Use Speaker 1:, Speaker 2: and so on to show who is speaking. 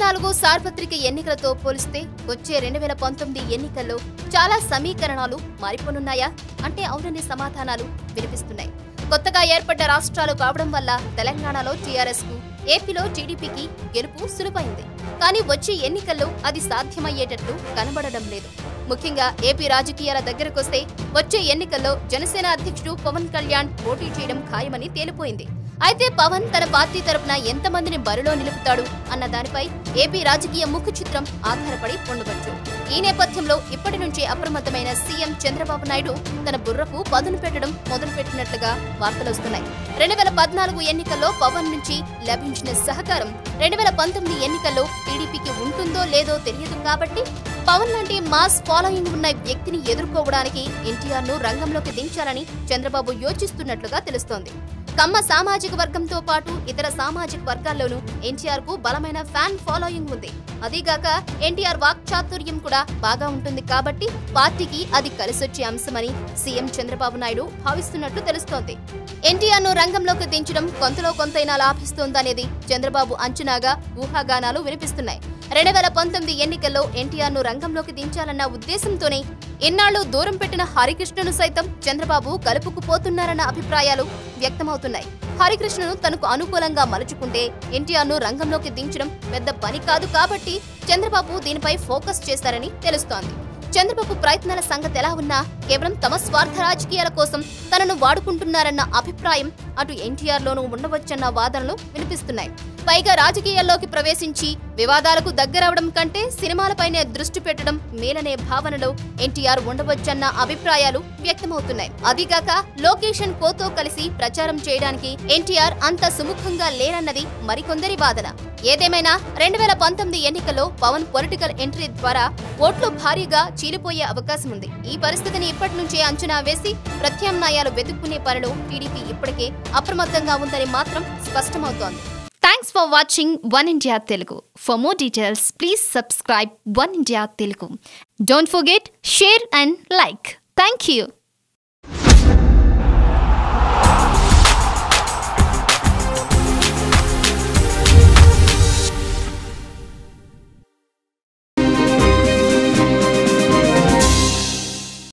Speaker 1: పద్నాలుగు సార్వత్రిక ఎన్నికలతో పోలిస్తే వచ్చే రెండు వేల పంతొమ్మిది ఎన్నికల్లో చాలా సమీకరణాలు మారిపోనున్నాయా అంటే అవుననే సమాధానాలు వినిపిస్తున్నాయి కొత్తగా ఏర్పడ్డ రాష్ట్రాలు కావడం వల్ల తెలంగాణలో టీఆర్ఎస్ కు ఏపీలో టీడీపీకి గెలుపు సులువైంది కానీ వచ్చే ఎన్నికల్లో అది సాధ్యమయ్యేటట్లు కనబడడం లేదు ముఖ్యంగా ఏపీ రాజకీయాల దగ్గరకొస్తే వచ్చే ఎన్నికల్లో జనసేన అధ్యక్షుడు పవన్ కళ్యాణ్ పోటీ చేయడం ఖాయమని తేలిపోయింది అయితే పవన్ తన పార్టీ తరపున ఎంతమందిని బరిలో నిలుపుతాడు అన్న దానిపై ఏపీ రాజకీయ ముఖ చిత్రం ఆధారపడి ఉండవచ్చు ఈ నేపథ్యంలో ఇప్పటి నుంచే అప్రమత్తమైన సీఎం చంద్రబాబు నాయుడు తన బుర్రకు పదును పెట్టడం మొదలుపెట్టినట్లుగా వార్తలొస్తున్నాయి రెండు వేల పద్నాలుగు ఎన్నికల్లో పవన్ నుంచి లభించిన సహకారం రెండు వేల పంతొమ్మిది ఎన్నికల్లో టీడీపీకి ఉంటుందో లేదో తెలియదు కాబట్టి పవన్ లాంటి మాస్ ఫాలోయింగ్ ఉన్న వ్యక్తిని ఎదుర్కోవడానికి ఎన్టీఆర్ ను రంగంలోకి దించాలని చంద్రబాబు యోచిస్తున్నట్లుగా తెలుస్తోంది కమ్మ సామాజిక వర్గంతో పాటు ఇతర సామాజిక వర్గాల్లోనూ ఎన్టీఆర్ కు బలమైన ఫ్యాన్ ఫాలోయింగ్ ఉంది అదీగాక ఎన్టీఆర్ వాక్చాతుర్యం కూడా బాగా ఉంటుంది కాబట్టి పార్టీకి అది కలిసొచ్చే అంశమని సీఎం చంద్రబాబు నాయుడు భావిస్తున్నట్లు తెలుస్తోంది ఎన్టీఆర్ ను రంగంలోకి దించడం కొంతలో కొంతైనా లాభిస్తోందనేది చంద్రబాబు అంచనాగా ఊహాగానాలు వినిపిస్తున్నాయి రెండు వేల పంతొమ్మిది ఎన్నికల్లో ఎన్టీఆర్ ను రంగంలోకి దించాలన్న ఉద్దేశంతోనే ఇన్నాళ్లు దూరం పెట్టిన హరికృష్ణను సైతం చంద్రబాబు కలుపుకుపోతున్నారన్న అభిప్రాయాలు వ్యక్తమవుతున్నాయి హరికృష్ణను తనకు అనుకూలంగా మలుచుకుంటే ఎన్టీఆర్ ను రంగంలోకి దించడం పెద్ద పని కాదు కాబట్టి చంద్రబాబు దీనిపై ఫోకస్ చేస్తారని తెలుస్తోంది చంద్రబాబు ప్రయత్నాల సంగతి ఎలా ఉన్నా కేవలం తమ స్వార్థ రాజకీయాల కోసం తనను వాడుకుంటున్నారన్న అభిప్రాయం అటు ఎన్టీఆర్ లోనూ ఉండవచ్చన్న వాదనలు వినిపిస్తున్నాయి పైగా రాజకీయాల్లోకి ప్రవేశించి వివాదాలకు దగ్గరవడం కంటే సినిమాలపైనే దృష్టి పెట్టడం మేలనే భావనలో ఎన్టీఆర్ ఉండవచ్చన్న అభిప్రాయాలు వ్యక్తమవుతున్నాయి అదిగాక లోకేషన్ కోతో కలిసి ప్రచారం చేయడానికి ఎన్టీఆర్ అంత సుముఖంగా లేరన్నది మరికొందరి వాదన ఏదేమైనా రెండు వేల పంతొమ్మిది ఎన్నికల్లో పవన్ పొలిటికల్ ఎంట్రీ ద్వారా ఓట్లు భారీగా చీలిపోయే అవకాశం ఉంది ఈ పరిస్థితిని ఇప్పటి నుంచే అంచనా వేసి ప్రత్యామ్నాయాలు వెతుక్కునే పనిలో టీడీపీ ఇప్పటికే అప్రమత్తంగా ఉందని మాత్రం స్పష్టమవుతోంది thanks for watching One India Telugu for more details please subscribe One India Telugu don't forget share and like thank you